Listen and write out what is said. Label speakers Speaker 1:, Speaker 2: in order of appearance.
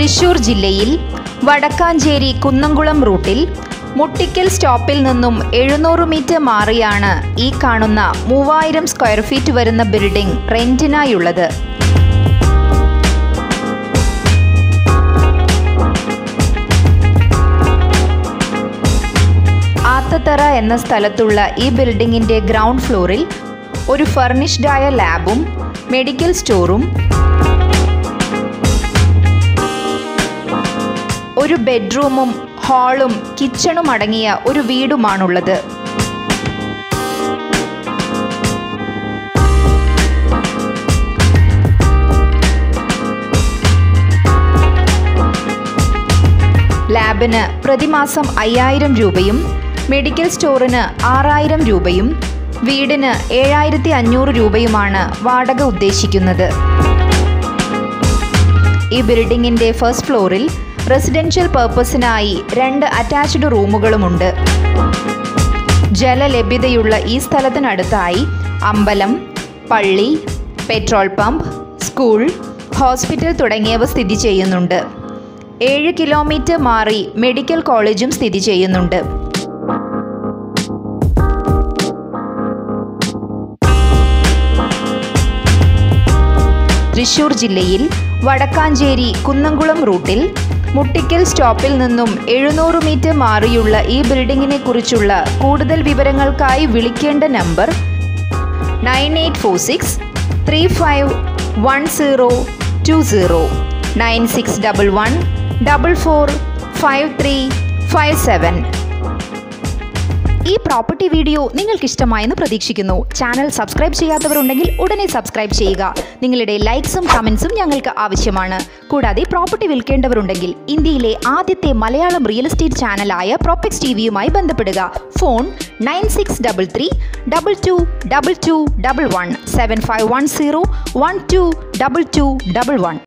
Speaker 1: തൃശൂർ ജില്ലയിൽ വടക്കാഞ്ചേരി കുന്നംകുളം റൂട്ടിൽ മുട്ടിക്കൽ സ്റ്റോപ്പിൽ നിന്നും എഴുന്നൂറ് മീറ്റർ മാറിയാണ് ഈ കാണുന്ന മൂവായിരം സ്ക്വയർ ഫീറ്റ് വരുന്ന ബിൽഡിംഗ് റെന്റിനായുള്ളത് ആത്തത്തറ എന്ന സ്ഥലത്തുള്ള ഈ ബിൽഡിംഗിന്റെ ഗ്രൗണ്ട് ഫ്ലോറിൽ ഒരു ഫർണിഷ്ഡായ ലാബും മെഡിക്കൽ സ്റ്റോറും ഒരു ബെഡ്റൂമും ഹാളും കിച്ചണും അടങ്ങിയ ഒരു വീടുമാണുള്ളത് ലാബിന് പ്രതിമാസം അയ്യായിരം രൂപയും മെഡിക്കൽ സ്റ്റോറിന് ആറായിരം രൂപയും വീടിന് ഏഴായിരത്തി അഞ്ഞൂറ് രൂപയുമാണ് വാടക ഉദ്ദേശിക്കുന്നത് ഈ ബിൽഡിംഗിന്റെ ഫസ്റ്റ് ഫ്ലോറിൽ റെസിഡൻഷ്യൽ പർപ്പസിനായി രണ്ട് അറ്റാച്ച്ഡ് റൂമുകളുമുണ്ട് ജലലഭ്യതയുള്ള ഈ സ്ഥലത്തിനടുത്തായി അമ്പലം പള്ളി പെട്രോൾ പമ്പ് സ്കൂൾ ഹോസ്പിറ്റൽ തുടങ്ങിയവ സ്ഥിതി ചെയ്യുന്നുണ്ട് ഏഴ് കിലോമീറ്റർ മാറി മെഡിക്കൽ കോളേജും സ്ഥിതി ചെയ്യുന്നുണ്ട് തൃശൂർ ജില്ലയിൽ വടക്കാഞ്ചേരി കുന്നംകുളം റൂട്ടിൽ മുട്ടിക്കൽ സ്റ്റോപ്പിൽ നിന്നും എഴുന്നൂറ് മീറ്റർ മാറിയുള്ള ഈ ബിൽഡിങ്ങിനെ കുറിച്ചുള്ള കൂടുതൽ വിവരങ്ങൾക്കായി വിളിക്കേണ്ട number nine eight four six three five one zero two zero nine six double one double four five three five seven ഈ പ്രോപ്പർട്ടി വീഡിയോ നിങ്ങൾക്ക് ഇഷ്ടമായെന്ന് പ്രതീക്ഷിക്കുന്നു ചാനൽ സബ്സ്ക്രൈബ് ചെയ്യാത്തവരുണ്ടെങ്കിൽ ഉടനെ സബ്സ്ക്രൈബ് ചെയ്യുക നിങ്ങളുടെ ലൈക്സും കമൻസും ഞങ്ങൾക്ക് ആവശ്യമാണ് കൂടാതെ പ്രോപ്പർട്ടി വിൽക്കേണ്ടവരുണ്ടെങ്കിൽ ഇന്ത്യയിലെ ആദ്യത്തെ മലയാളം റിയൽ എസ്റ്റേറ്റ് ചാനലായ പ്രോപ്പക്സ് ടി വിയുമായി ബന്ധപ്പെടുക phone nine six double three double two double two double one seven five one zero one two double two double one